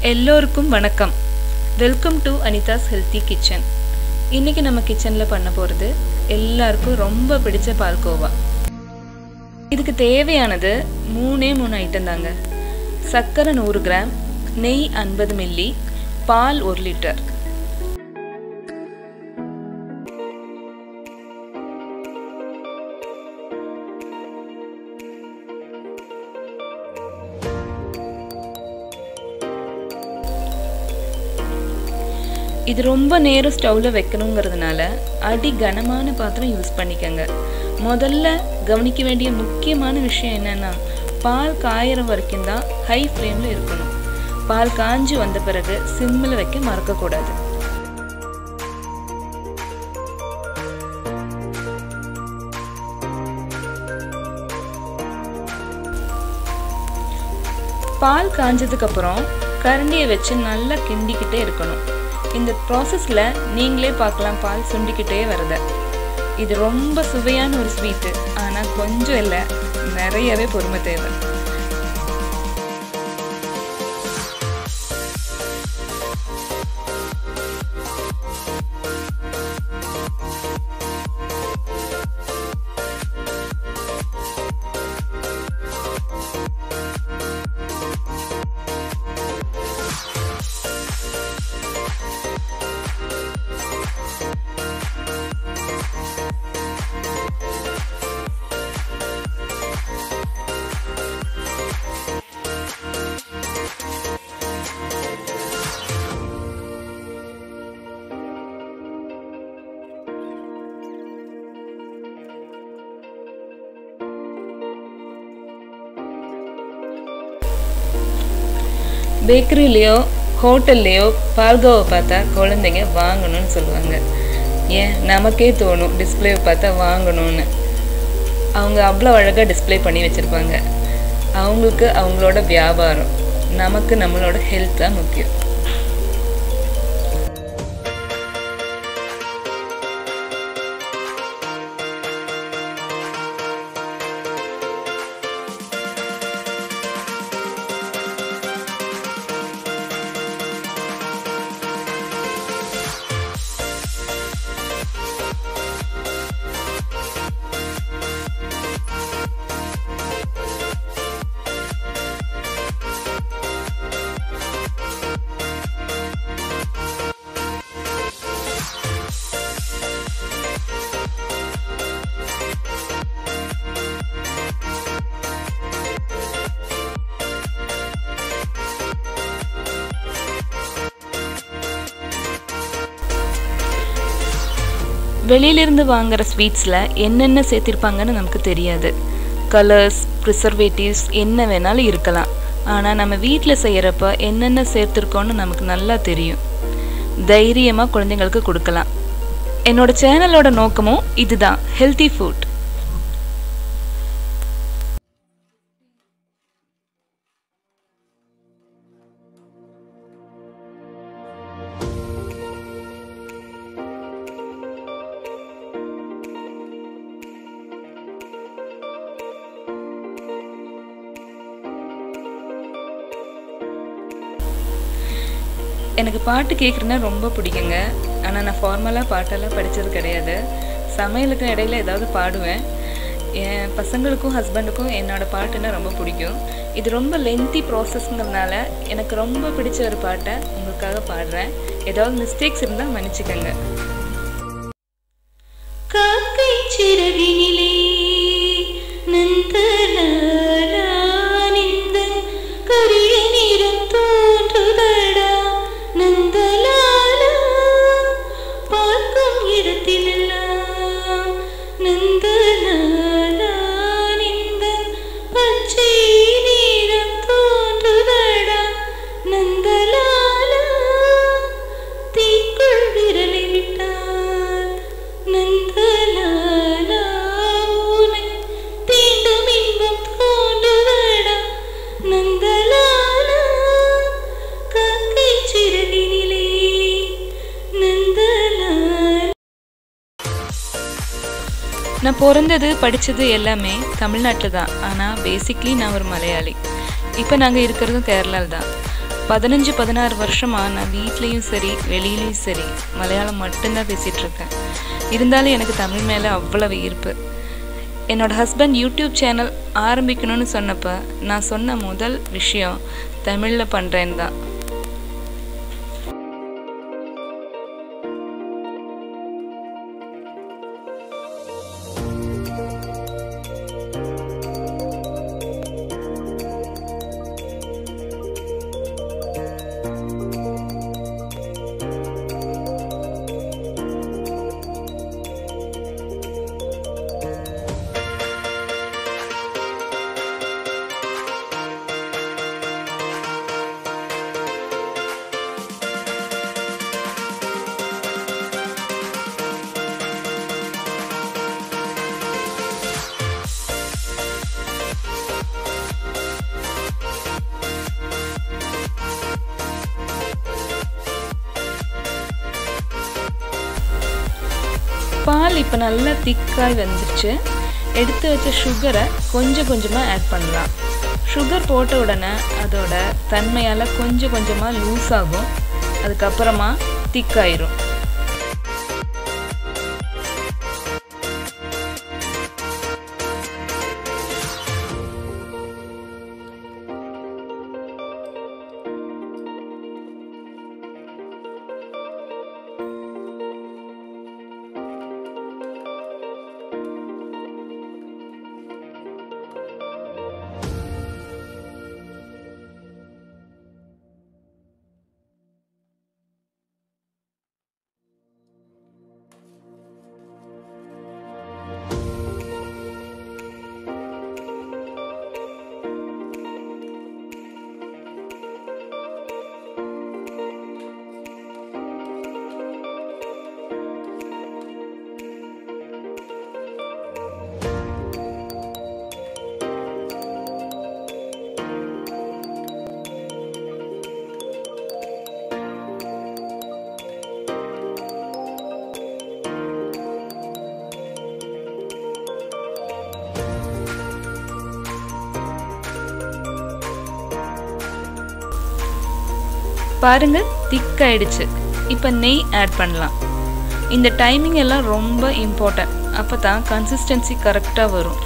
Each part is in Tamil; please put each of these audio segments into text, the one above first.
எல்லோருக்கும் வணக்கம் welcome to Anitha's healthy kitchen இன்னைக்கு நம்ம கிச்சனில் பண்ண போகிறது எல்லாருக்கும் ரொம்ப பிடிச்ச பால்கோவா இதுக்கு தேவையானது மூணே மூணு ஐட்டம் தாங்க சர்க்கரை நூறு கிராம் நெய் ஐம்பது மில்லி பால் ஒரு லிட்டர் இது ரொம்ப நேரம் ஸ்டவ்வில் வைக்கணுங்கிறதுனால அடி கனமான பாத்திரம் யூஸ் பண்ணிக்கோங்க முதல்ல கவனிக்க வேண்டிய முக்கியமான விஷயம் என்னென்னா பால் காயிற வரைக்கும் தான் ஹை ஃப்ளேமில் இருக்கணும் பால் காஞ்சி வந்த பிறகு சிம்மில் வைக்க மறக்கக்கூடாது பால் காஞ்சதுக்கப்புறம் கரண்டியை வச்சு நல்லா கிண்டிக்கிட்டே இருக்கணும் இந்த ப்ராசஸில் நீங்களே பார்க்கலாம் பால் சுண்டிக்கிட்டே வருத இது ரொம்ப சுவையான ஒரு ஸ்வீட்டு ஆனால் கொஞ்சம் இல்லை நிறையவே பொறுமை தேவை பேக்கரிலேயோ ஹோட்டல்லையோ பால்கோவை பார்த்தா குழந்தைங்க வாங்கணும்னு சொல்லுவாங்க ஏன் நமக்கே தோணும் டிஸ்பிளேவை பார்த்தா வாங்கணும்னு அவங்க அவ்வளோ அழகாக டிஸ்பிளே பண்ணி வச்சுருப்பாங்க அவங்களுக்கு அவங்களோட வியாபாரம் நமக்கு நம்மளோட ஹெல்த் தான் முக்கியம் வெளியிலிருந்து வாங்குற ஸ்வீட்ஸில் என்னென்ன சேர்த்திருப்பாங்கன்னு நமக்கு தெரியாது கலர்ஸ் ப்ரிசர்வேட்டிவ்ஸ் என்ன வேணாலும் இருக்கலாம் ஆனால் நம்ம வீட்டில் செய்கிறப்ப என்னென்ன சேர்த்துருக்கோன்னு நமக்கு நல்லா தெரியும் தைரியமாக குழந்தைங்களுக்கு கொடுக்கலாம் என்னோட சேனலோட நோக்கமும் இதுதான் ஹெல்த்தி ஃபுட் எனக்கு பாட்டு கேட்குறதுனா ரொம்ப பிடிக்குங்க ஆனால் நான் ஃபார்மலாக பாட்டெல்லாம் படித்தது கிடையாது சமையலுக்கு இடையில ஏதாவது பாடுவேன் என் பசங்களுக்கும் ஹஸ்பண்டுக்கும் என்னோடய பாட்டுன்னா ரொம்ப பிடிக்கும் இது ரொம்ப லென்த்தி ப்ராசஸ்ங்கிறதுனால எனக்கு ரொம்ப பிடிச்ச ஒரு பாட்டை உங்களுக்காக பாடுறேன் ஏதாவது மிஸ்டேக்ஸ் இருந்தால் மன்னிச்சுக்கோங்க காக்கை சிறகினிலே நந்தலாலானிந்தன் கரிய நிறம் தோன்றுதடா நந்தலாலா பார்க்கும் இடத்திலெல்லாம் நந்தலாலானிந்தன் பச்சை நிறம் தோன்றுதடா நந்தலாலா தீக்குள் விரலை விட்டார் நந்தலாலா உனை தீண்டும் இன்பம் தோன்றுதடா நந்தலாலா காக்கை சிறகினிலே நந்தலாலா நான் பிறந்தது படித்தது எல்லாமே தமிழ்நாட்டில் தான் ஆனால் பேசிக்லி நான் ஒரு மலையாளி இப்போ நாங்கள் இருக்கிறதும் கேரளாவில் தான் பதினஞ்சு பதினாறு வருஷமாக நான் வீட்லேயும் சரி வெளியிலையும் சரி மலையாளம் மட்டும்தான் பேசிகிட்டு இருக்கேன் இருந்தாலும் எனக்கு தமிழ் மேலே அவ்வளவு ஈர்ப்பு என்னோட ஹஸ்பண்ட் யூடியூப் சேனல் ஆரம்பிக்கணும்னு சொன்னப்போ நான் சொன்ன முதல் விஷயம் தமிழில் பண்ணுறேன் தான் பால் இப்போ நல்லா திக்காய் வந்துருச்சு எடுத்து வச்ச சுகரை கொஞ்சம் கொஞ்சமாக ஆட் பண்ணலாம் சுகர் போட்ட உடனே அதோட தன்மையால் கொஞ்சம் கொஞ்சமாக லூஸ் ஆகும் அதுக்கப்புறமா திக்காயிரும் பாருங்க திக்காயிடுச்சு இப்போ நெய் ஆட் பண்ணலாம் இந்த டைமிங் எல்லாம் ரொம்ப இம்பார்ட்டன்ட் அப்போ தான் கன்சிஸ்டன்சி கரெக்டாக வரும்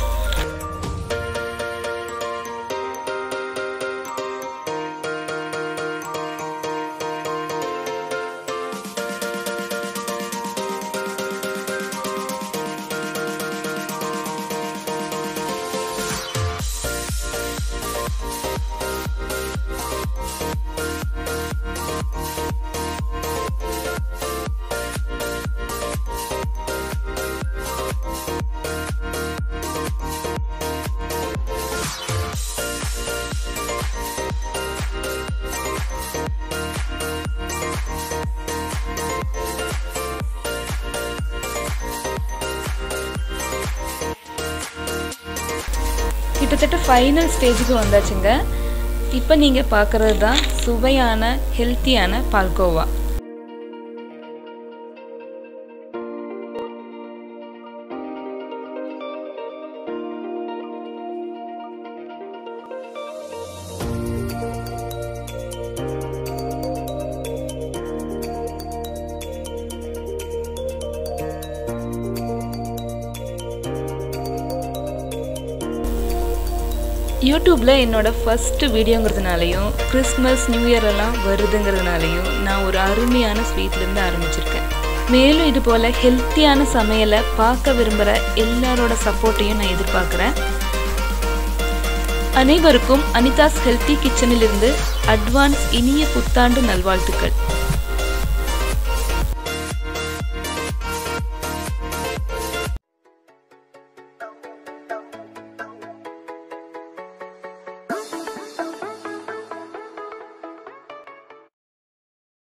கிட்டத்தட்ட ஃபைனல் ஸ்டேஜுக்கு வந்தாச்சுங்க இப்போ நீங்கள் பார்க்குறது தான் சுவையான ஹெல்த்தியான பால்கோவா யூடியூப்பில் என்னோட ஃபஸ்ட்டு வீடியோங்கிறதுனாலையும் கிறிஸ்மஸ் நியூ இயர் எல்லாம் வருதுங்கிறதுனாலையும் நான் ஒரு அருமையான ஸ்வீட்லேருந்து ஆரம்பிச்சிருக்கேன் மேலும் இது போல் ஹெல்த்தியான சமையலை பார்க்க விரும்புகிற எல்லாரோட சப்போர்ட்டையும் நான் எதிர்பார்க்குறேன் அனைவருக்கும் அனிதாஸ் ஹெல்த்தி கிச்சனிலிருந்து அட்வான்ஸ் இனிய புத்தாண்டு நல்வாழ்த்துக்கள்